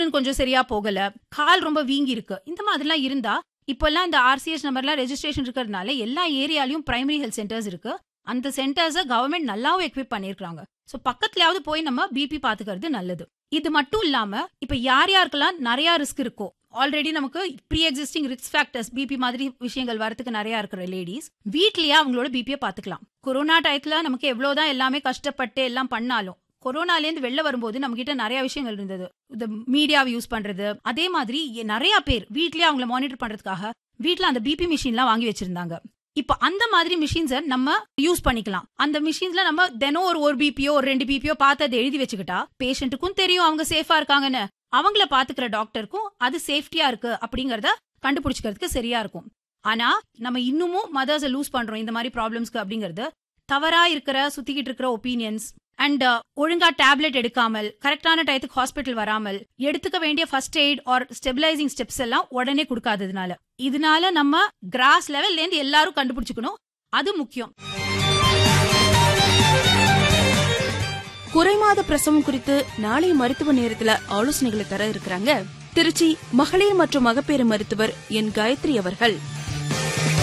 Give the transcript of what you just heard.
urine கொஞ்சம் சரியா போகல கால் ரொம்ப வீங்கி இருக்கு இந்த மாதிரிலாம் இருந்தா இப்பெல்லாம் இந்த ஆர்சிஎஸ் நம்பர்லாம் ரெஜிஸ்ட்ரேஷன் இருக்கிறதுனால எல்லா ஏரியாலயும் பிரைமரி ஹெல்த் சென்டர்ஸ் இருக்கு அந்த சென்டர்ஸை கவர்மெண்ட் நல்லாவும் எக்விப் பண்ணிருக்காங்க சோ பக்கத்துலயாவது போய் நம்ம பிபி பாத்துக்கிறது நல்லது இது மட்டும் இல்லாம இப்ப யார் யாருக்கெல்லாம் நிறைய ரிஸ்க் இருக்கோ ஆல்ரெடி நமக்கு pre existing risk factors BP மாதிரி விஷயங்கள் வரதுக்கு நிறைய இருக்கிற லேடிஸ் வீட்லயே அவங்களோட பிபியை பாத்துக்கலாம் கொரோனா டயத்துல நமக்கு எவ்வளவுதான் எல்லாமே கஷ்டப்பட்டு எல்லாம் பண்ணாலும் கொரோனாலேருந்து வெளில வரும்போது நம்ம கிட்ட நிறைய விஷயங்கள் இருந்தது இந்த மீடியாவை யூஸ் பண்றது அதே மாதிரி எ- நிறைய பேர் வீட்லயே அவங்கள மானிட்டர் பண்றதுக்காக வீட்ல அந்த பிபி மிஷின்லாம் வாங்கி வச்சிருந்தாங்க இப்ப அந்த மாதிரி மிஷின்ஸை நம்ம யூஸ் பண்ணிக்கலாம் அந்த மிஷின்ஸ்ல நம்ம தினம் ஒரு ஒரு பிபியோ ஒரு ரெண்டு பிபியோ பார்த்து அதை எழுதி வச்சுக்கிட்டா பேஷண்ட்டுக்கும் தெரியும் அவங்க சேஃபா இருக்காங்கன்னு அவங்கள பாத்துக்கிற டாக்டருக்கும் அது சேஃப்டியா இருக்கு அப்படிங்கறத கண்டுபிடிச்சிக்கிறதுக்கு சரியா இருக்கும் ஆனா நம்ம இன்னமும் மதர்ஸை லூஸ் பண்றோம் இந்த மாதிரி ப்ராப்ளம்ஸ்க்கு அப்படிங்கறது தவறா இருக்கிற சுத்திக்கிட்டு இருக்கிற ஒப்பீனியன்ஸ் அண்ட் ஒழுங்கா டேப்லெட் எடுக்காமல் கரெக்டான டயத்துக்கு ஹாஸ்பிட்டல் வராமல் எடுத்துக்க வேண்டிய first aid or stabilising steps எல்லாம் உடனே கொடுக்காததுனால இதனால நம்ம கிராஸ் லெவல்ல இருந்து எல்லாரும் கண்டுபிடிச்சுக்கணும் அது முக்கியம் குறைமாத பிரசவம் குறித்து நாளை மருத்துவ நேரத்துல ஆலோசனைகளை தர இருக்கிறாங்க திருச்சி மகளிர் மற்றும் மகப்பேறு மருத்துவர் என் காயத்ரி அவர்கள்